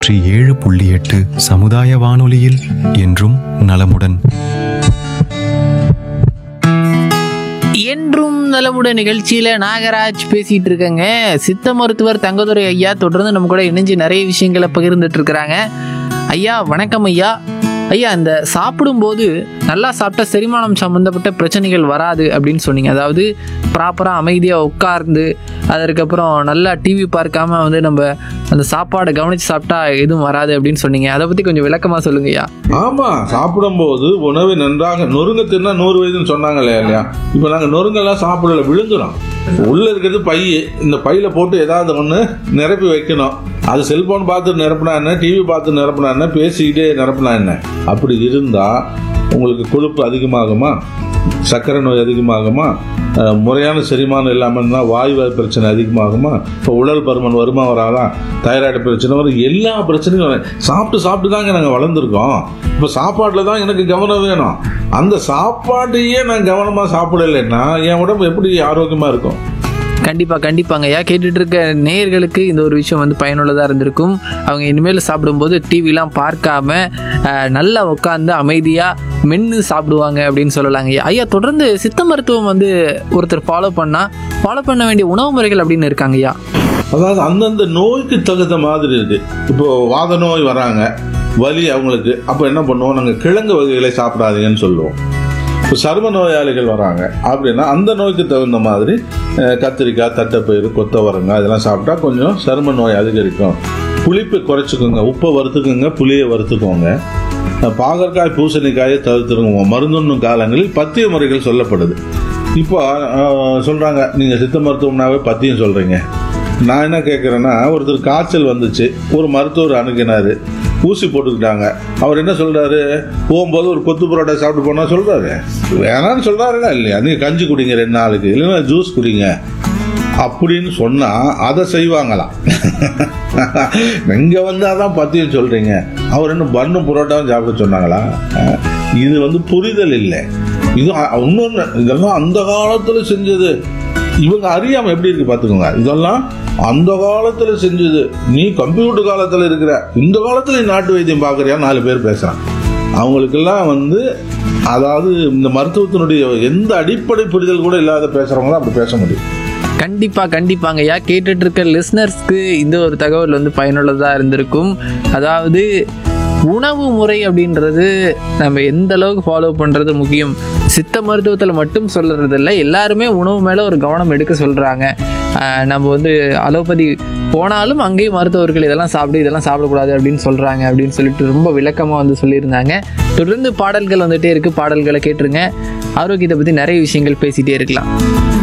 நூற்றி ஏழு புள்ளி எட்டு சமுதாய வானொலியில் என்றும் நலமுடன் என்றும் நலமுடன் நிகழ்ச்சியில நாகராஜ் பேசிட்டு இருக்கேங்க சித்த மருத்துவர் தங்கதுரை ஐயா தொடர்ந்து நம்ம கூட இணைஞ்சு நிறைய விஷயங்களை பகிர்ந்துட்டு இருக்கிறாங்க ஐயா வணக்கம் ஐயா ஐயா இந்த சாப்பிடும்போது நல்லா சாப்பிட்டா செரிமானம் சம்மந்தப்பட்ட பிரச்சனைகள் வராது அப்படின்னு சொன்னீங்க அதாவது ப்ராப்பராக அமைதியாக உட்கார்ந்து அதற்கப்புறம் நல்லா டிவி பார்க்காம வந்து நம்ம அந்த சாப்பாடை கவனித்து சாப்பிட்டா எதுவும் வராது அப்படின்னு சொன்னீங்க அதை பற்றி கொஞ்சம் விளக்கமாக சொல்லுங்க ஐயா ஆமா சாப்பிடும்போது உணவை நன்றாக நொறுங்க தின்னா நூறு வயதுன்னு சொன்னாங்க இல்லையா இல்லையா இப்போ நாங்கள் நொறுங்கெல்லாம் சாப்பிடல விழுங்குறோம் உள்ள இருக்கிறது பை இந்த பையில போட்டு ஏதாவது ஒன்று நிரப்பி வைக்கணும் அது செல்போன் பார்த்து நிரப்புனா என்ன டிவி பார்த்து நிரப்புனா என்ன பேசிக்கிட்டே நிரப்புனா என்ன அப்படி இருந்தா உங்களுக்கு கொழுப்பு அதிகமாகுமா சர்க்கரை நோய் அதிகமாகுமா அஹ், முறையான செரிமானம் இல்லாமல் இருந்தால் வாயு பிரச்சனை அதிகமாகுமா இப்போ உடல் பருமன் வருமா வராதா தைராய்டு பிரச்சனை வரும் எல்லா பிரச்சனையும் வரும். சாப்பிட்டு சாப்பிட்டு தாங்க நாங்கள் வளர்ந்துருக்கோம் இப்போ சாப்பாட்டில் தான் எனக்கு கவனம் வேணும் அந்த சாப்பாட்டையே நான் கவனமாக சாப்பிடலைன்னா என் உடம்பு எப்படி ஆரோக்கியமாக இருக்கும் கண்டிப்பாக கண்டிப்பாங்க ஐயா கேட்டுட்டு இருக்க நேயர்களுக்கு இந்த ஒரு விஷயம் வந்து பயனுள்ளதாக இருந்திருக்கும் அவங்க இனிமேல் சாப்பிடும்போது டிவிலாம் பார்க்காம அஹ், நல்லா உட்காந்து அமைதியாக மென்று சாப்பிடுவாங்க அப்படின்னு சொல்லலாங்க ஐயா ஐயா தொடர்ந்து சித்த மருத்துவம் வந்து ஒருத்தர் ஃபாலோ பண்ணால் ஃபாலோ பண்ண வேண்டிய உணவு முறைகள் அப்படின்னு இருக்காங்க ஐயா அதாவது அந்தந்த நோய்க்கு தகுந்த மாதிரி இருக்கு இப்போ வாத நோய் வராங்க வலி அவங்களுக்கு அப்போ என்ன பண்ணுவோம் நாங்கள் கிழங்கு வகைகளை சாப்பிடாதீங்கன்னு சொல்லுவோம் இப்போ சரும நோயாளிகள் வராங்க அப்படின்னா அந்த நோய்க்கு தகுந்த மாதிரி அஹ், கத்திரிக்காய் தட்டைப்பயிறு கொத்தவரங்காய் இதெல்லாம் சாப்பிட்டா கொஞ்சம் சரும நோய் அதிகரிக்கும் புளிப்பை குறைச்சிக்கோங்க உப்பை வறுத்துக்கோங்க புளியை வறுத்துக்கோங்க அஹ், பாகற்காய் பூசணிக்காயை தவிர்த்துருங்க மருந்துண்ணும் காலங்களில் பத்திய முறைகள் சொல்லப்படுது இப்போ அஹ், சொல்றாங்க நீங்க சித்த மருத்துவம்னாவே பத்தியம் சொல்றீங்க நான் என்ன கேட்குறேன்னா ஒருத்தர் காய்ச்சல் வந்துச்சு ஒரு மருத்துவர் அணுகினாரு ஊசி போட்டுக்கிட்டாங்க அவர் என்ன சொல்றாரு போகும்போது ஒரு கொத்து புரோட்டா சாப்பிட்டு போனா சொல்றாரு வேணாம்னு சொல்றாருல இல்லையா நீங்க கஞ்சி குடிங்க ரெண்டு நாளுக்கு இல்லைன்னா ஜூஸ் குடிங்க அப்படின்னு சொன்னா அதை செய்வாங்களாம் இங்க வந்து அதான் பத்தியம் சொல்றீங்க அவர் என்ன பண்ணு புரோட்டாவும் சாப்பிட சொன்னாங்களா அஹ், இது வந்து புரிதல் இல்லை இது அ- இன்னொன்னு இதெல்லாம் அந்த காலத்துல செஞ்சது இவங்க அறியாம எப்படி இருக்கு பாத்துக்கோங்க இதெல்லாம் அந்த காலத்துல செஞ்சது நீ கம்ப்யூட்டர் காலத்துல இருக்கிற இந்த காலத்துல நீ நாட்டு வைத்தியம் பாக்குறியா நாலு பேர் பேசுறான் அவங்களுக்கெல்லாம் வந்து அதாவது இந்த மருத்துவத்தினுடைய எந்த அடிப்படை புரிதல் கூட இல்லாத பேசுறவங்க தான் அப்படி பேச முடியும் கண்டிப்பாக கண்டிப்பாங்க ஐயா கேட்டுட்டு இருக்க லிஸ்னர்ஸ்க்கு இந்த ஒரு தகவல் வந்து பயனுள்ளதாக இருந்திருக்கும் அதாவது உணவு முறை அப்படின்றது நம்ம எந்த அளவுக்கு ஃபாலோ பண்ணுறது முக்கியம் சித்த மருத்துவத்தில் மட்டும் சொல்கிறது இல்லை எல்லாருமே உணவு மேலே ஒரு கவனம் எடுக்க சொல்கிறாங்க நம்ம வந்து அலோபதி போனாலும் அங்கேயும் மருத்துவர்கள் இதெல்லாம் சாப்பிடு இதெல்லாம் சாப்பிடக்கூடாது அப்படின்னு சொல்கிறாங்க அப்படின்னு சொல்லிட்டு ரொம்ப விளக்கமாக வந்து சொல்லியிருந்தாங்க தொடர்ந்து பாடல்கள் வந்துட்டே இருக்குது பாடல்களை கேட்டுருங்க ஆரோக்கியத்தை பற்றி நிறைய விஷயங்கள் பேசிகிட்டே இருக்கலாம்